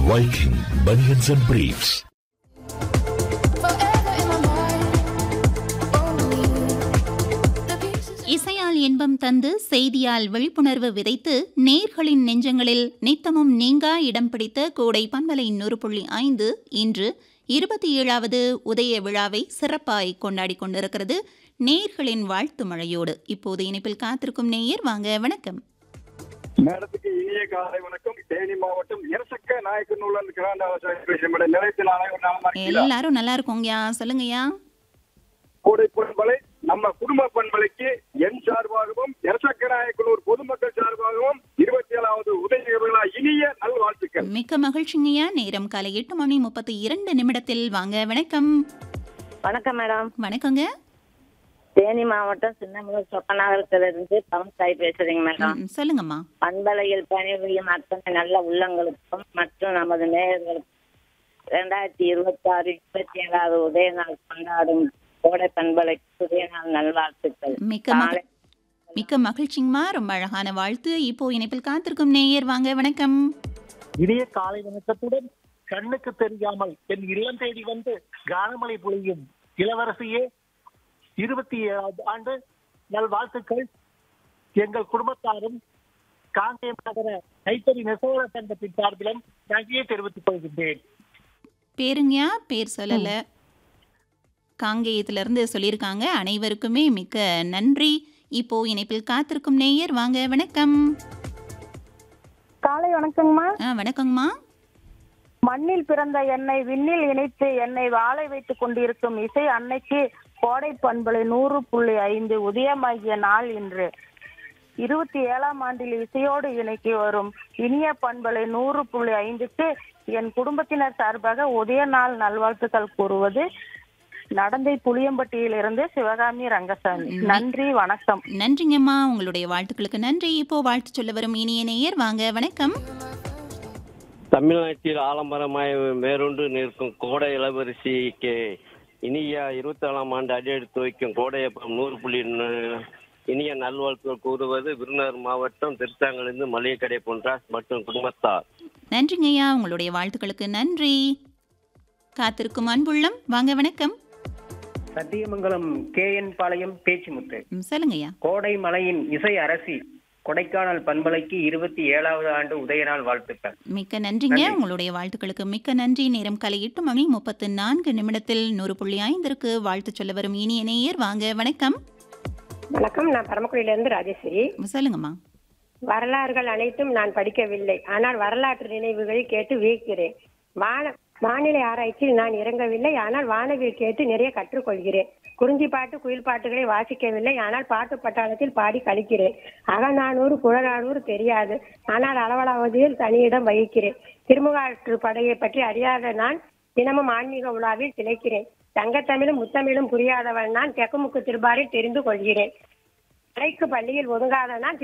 Viking Bunions and Briefs. Forever in my mind, only the pieces. இசையால் இன்பம் தந்து செய்தியால் விழிப்புணர்வு விதைத்து நேர்களின் நெஞ்சங்களில் நித்தமும் நீங்கா இடம் பிடித்த கோடை பண்பலை நூறு புள்ளி ஐந்து இன்று இருபத்தி ஏழாவது உதய விழாவை சிறப்பாய் கொண்டாடி கொண்டிருக்கிறது நேர்களின் வாழ்த்து மழையோடு இப்போது இணைப்பில் காத்திருக்கும் நேயர் வாங்க வணக்கம் மேடத்துக்கு இனிய காலை வணக்கம் தேனி மாவட்டம் இரசக்க நாயக்கனூர்ல கிராண்டால நிலையத்தில் அனைவரும் நலமா இருக்கீங்களா? எல்லாரும் நல்லா இருக்கோங்கய்யா சொல்லுங்கய்யா கோடை பண்பலை நம்ம குடும்ப பண்பலைக்கு என் சார்பாகவும் இரசக்க நாயக்கனூர் பொதுமக்கள் சார்பாகவும் இருபத்தி ஏழாவது உதய விழா இனிய நல்வாழ்த்துக்கள் மிக்க மகிழ்ச்சிங்கய்யா நேரம் காலை எட்டு மணி முப்பத்தி இரண்டு நிமிடத்தில் வாங்க வணக்கம் வணக்கம் மேடம் வணக்கங்க தேனி மாவட்டம் சின்னமலூர் சொப்பநாகரத்திலிருந்து பவன் சாய் பேசுறீங்க மேடம் ம், சொல்லுங்கம்மா பண்பலையில் பணிபுரியும் அத்தனை நல்ல உள்ளங்களுக்கும் மற்றும் நமது நேயர்களுக்கும் இரண்டாயிரத்தி இருபத்தி ஆறு இருபத்தி ஏழாவது உதய நாள் கொண்டாடும் கோடை பண்பலைக்கு உதய நாள் நல்வாழ்த்துக்கள் மிக்க மக- மிக்க மகிழ்ச்சிங்கம்மா ரொம்ப அழகான வாழ்த்து இப்போ இணைப்பில் காத்திருக்கும் நேயர் வாங்க வணக்கம் இனிய காலை வணக்கத்துடன் கண்ணுக்கு தெரியாமல் என் இல்லம் தேடி வந்து கானமலை பொழியும் இளவரசியே இருபத்தி ஏழாவது ஆண்டு நல்வாழ்த்துக்கள் எங்கள் குடும்பத்தாரும் காங்கேயம் நகர கைத்தறி நெசவாள சங்கத்தின் சார்பிலும் நன்றியை தெரிவித்துக் கொள்கின்றேன் பேருங்கயா பேர் சொல்லல காங்கேயத்திலிருந்து சொல்லியிருக்காங்க அனைவருக்குமே மிக்க நன்றி இப்போ இணைப்பில் காத்திருக்கும் நேயர் வாங்க வணக்கம் காலை வணக்கங்கம்மா ஆ வணக்கங்கம்மா மண்ணில் பிறந்த என்னை விண்ணில் இணைத்து என்னை வாழை வைத்துக் கொண்டிருக்கும் இசை அன்னைக்கு கோடை பண்பலை நூறு புள்ளி ஐந்து உதயமாகிய நாள் இன்று இருபத்தி ஏழாம் ஆண்டில் இசையோடு இணைக்கி வரும் இனிய பண்பலை நூறு புள்ளி ஐந்துக்கு என் குடும்பத்தினர் சார்பாக உதய நாள் நல்வாழ்த்துக்கள் கூறுவது நடந்தை புளியம்பட்டியிலிருந்து சிவகாமி ரங்கசாமி நன்றி வணக்கம் நன்றிங்கம்மா உங்களுடைய வாழ்த்துக்களுக்கு நன்றி இப்போ வாழ்த்து சொல்ல வரும் இனிய நேயர் வாங்க வணக்கம் தமிழ்நாட்டில் ஆலமரமாய் வேரூன்று நிற்கும் கோடை இளவரசிக்கு இனிய இருபத்தி ஏழாம் ஆண்டு அடியெடுத்து வைக்கும் கோடையப்பம் நூறு புள்ளி ந- இனிய நல்வாழ்த்துக்கள் கூறுவது விருதுநகர் மாவட்டம் திருத்தாங்கலிருந்து மளிகை கடை போன்றாஸ் மற்றும் குடும்பத்தார் நன்றிங்கய்யா உங்களுடைய வாழ்த்துக்களுக்கு நன்றி காத்திருக்கும் அன்புள்ளம் வாங்க வணக்கம் சத்தியமங்கலம் கே என் பாளையம் பேச்சுமுத்து ம், சொல்லுங்கய்யா கோடை மலையின் இசை அரசி கொடைக்கானல் பண்பலைக்கு இருபத்தி ஏழாவது ஆண்டு உதயநாள் வாழ்த்துக்கள் மிக்க நன்றிங்க உங்களுடைய வாழ்த்துக்களுக்கு மிக்க நன்றி நேரம் காலை எட்டு மணி முப்பத்து நான்கு நிமிடத்தில் நூறு புள்ளி ஐந்திற்கு வாழ்த்து சொல்ல வரும் இனிய நேயர் வாங்க வணக்கம் வணக்கம் நான் பரமக்குடியிலிருந்து ராஜேஸ்வரி சொல்லுங்கம்மா வரலாறுகள் அனைத்தும் நான் படிக்கவில்லை ஆனால் வரலாற்று நினைவுகளை கேட்டு வியக்கிறேன் வான வானிலை ஆராய்ச்சியில் நான் இறங்கவில்லை ஆனால் வானவில் கேட்டு நிறைய கற்றுக்கொள்கிறேன் குறிஞ்சி பாட்டு குயில் பாட்டுகளை வாசிக்கவில்லை ஆனால் பாட்டு பட்டாளத்தில் பாடி கழிக்கிறேன் அகநானூறு புறநானூறு தெரியாது ஆனால் அளவலாவதில் தனியிடம் வகிக்கிறேன் திருமுகாற்று படையை பற்றி அறியாத நான் தினமும் ஆன்மீக உலாவில் திளைக்கிறேன் தங்கத்தமிழும் முத்தமிழும் புரியாதவன் நான் தெக்குமுக்கு திருபாரில் தெரிந்து கொள்கிறேன் அறைக்கு பள்ளியில் ஒதுங்காத நான்